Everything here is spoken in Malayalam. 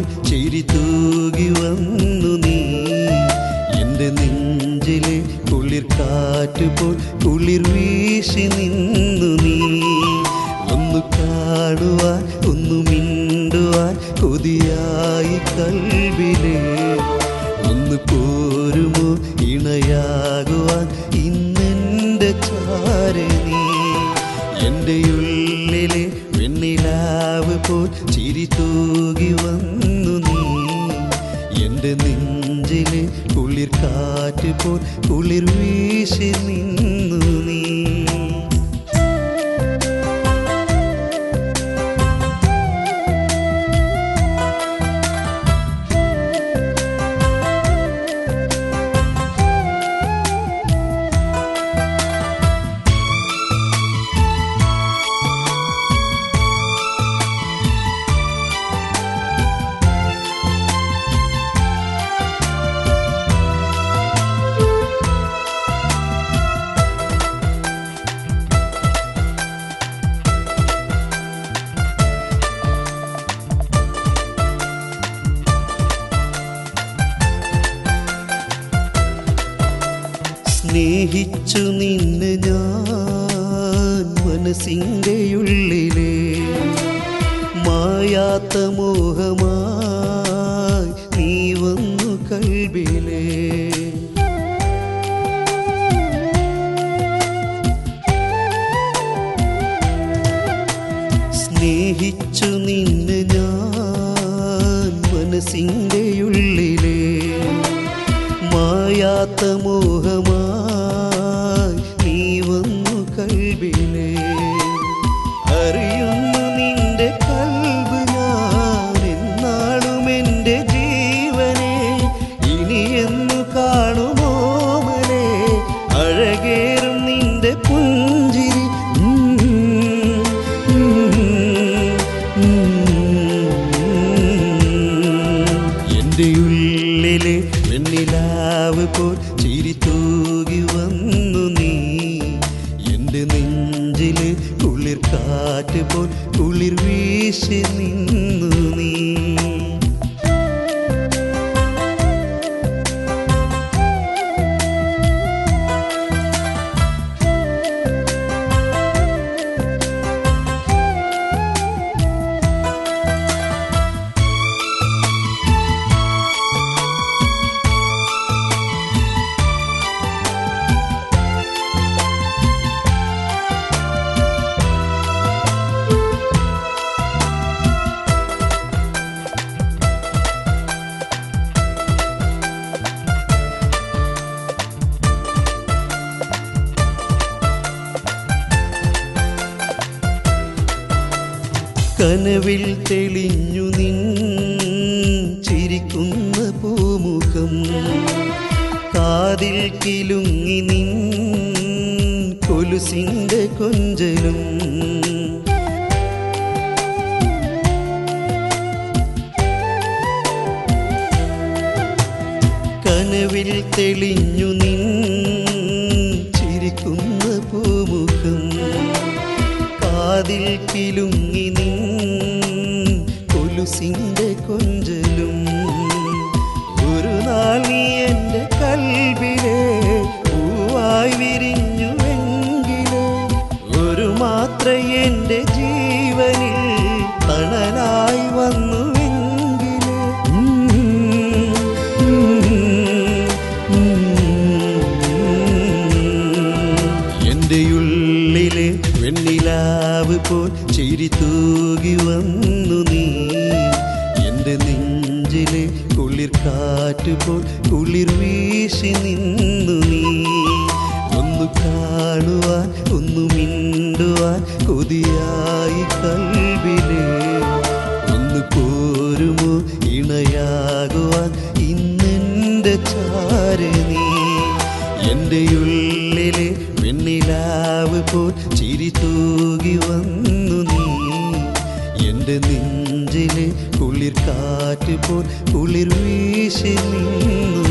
ചിരി തൂകി വന്നു നീ എൻ്റെ നെഞ്ചിലെ കുളിർ കാറ്റ് പോൽ കുളിർ വീശി നിന്നു നീ ഒന്ന് കാണുവാൻ ഒന്ന് മിണ്ടുവാൻ കൊതിയായി കൽവിലേ ഒന്ന് പോരുമോ ഇണയാകുവാൻ ഇന്നെൻ്റെ ചാരെ നീ എൻ്റെ ഉള്ളിലെ വെണ്ണിലാവ് പോൽ ചിരി തൂകി വന്നു നീ എൻ്റെ നെഞ്ചിലെ കുളിർ കാറ്റ് പോൽ കുളിർ വീശി നിന്നു നീ സ്നേഹിച്ചു നിന്നെ ഞാൻ മനസ്സിൻ്റെ ഉള്ളിലെ മായാത്ത മോഹമായി നീ വന്നു കൽവിലേ സ്നേഹിച്ചു നിന്നെ ഞാൻ മനസ്സിൻ്റെ ഉള്ളിലെ മായാത്ത മോഹമായി നീ വന്നു കൽവിലേ അറിയുന്നു നിന്റെ കൽവ് ഞാൻ എന്നാളും എൻ്റെ ജീവനെ ഇനി എന്നു കാണുമോ മനെ അഴകേറും നിന്റെ പുഞ്ചിരി ഉം, ഉം, ഉം. എൻ്റെ ഉള്ളിലെ വെണ്ണിലാവ് പോൽ ചിരി തൂകി വന്നു നീ എൻ്റെ നെഞ്ചിലെ കുളിർ കാറ്റ് പോൽ കുളിർ വീശി നിന്നു നീ കനവിൽ തെളിഞ്ഞു നിൻ ചിരിക്കുന്ന പൂമുഖം കാതിൽ കിലുങ്ങി നിൻ കൊലുസിൻ്റെ കൊഞ്ചലും കനവിൽ തെളിഞ്ഞു നിൻ ചിരിക്കുന്ന പൂമുഖം കാതിൽ കിലുങ്ങി നിൻ കൊലുസിൻ്റെ കൊഞ്ചലും ഒരു നാൾ നീ എൻ്റെ കൽവിലെ പൂവായി വിരിഞ്ഞുവെങ്കിലേ ഒരു മാത്ര എൻ്റെ ജീവനിൽ തണലായി വന്നുവെങ്കിലേ ഉം, ഉം, എൻ്റെ ഉള്ളിലെ വെണ്ണിലാവ് പോൽ ചിരി തൂകി വന്നു നീ എൻ്റെ നെഞ്ചിലെ കുളിർ കാറ്റ് പോൽ കുളിർ വീശി നിന്നു നീ ഒന്ന് കാണുവാൻ ഒന്ന് മിണ്ടുവാൻ കൊതിയായി കൽവിലേ ഒന്ന് പോരുമോ ഇണയാകുവാൻ ഇന്നെൻ്റെ ചാരെ നീ എൻ്റെ ഉള്ളിലെ വെണ്ണിലാവ് പോൽ ചിരി തൂകി വന്നു നീ എൻ്റെ നെഞ്ചിലെ കുളിർ കാറ്റ് പോൽ കുളിർ വീശി നിന്നു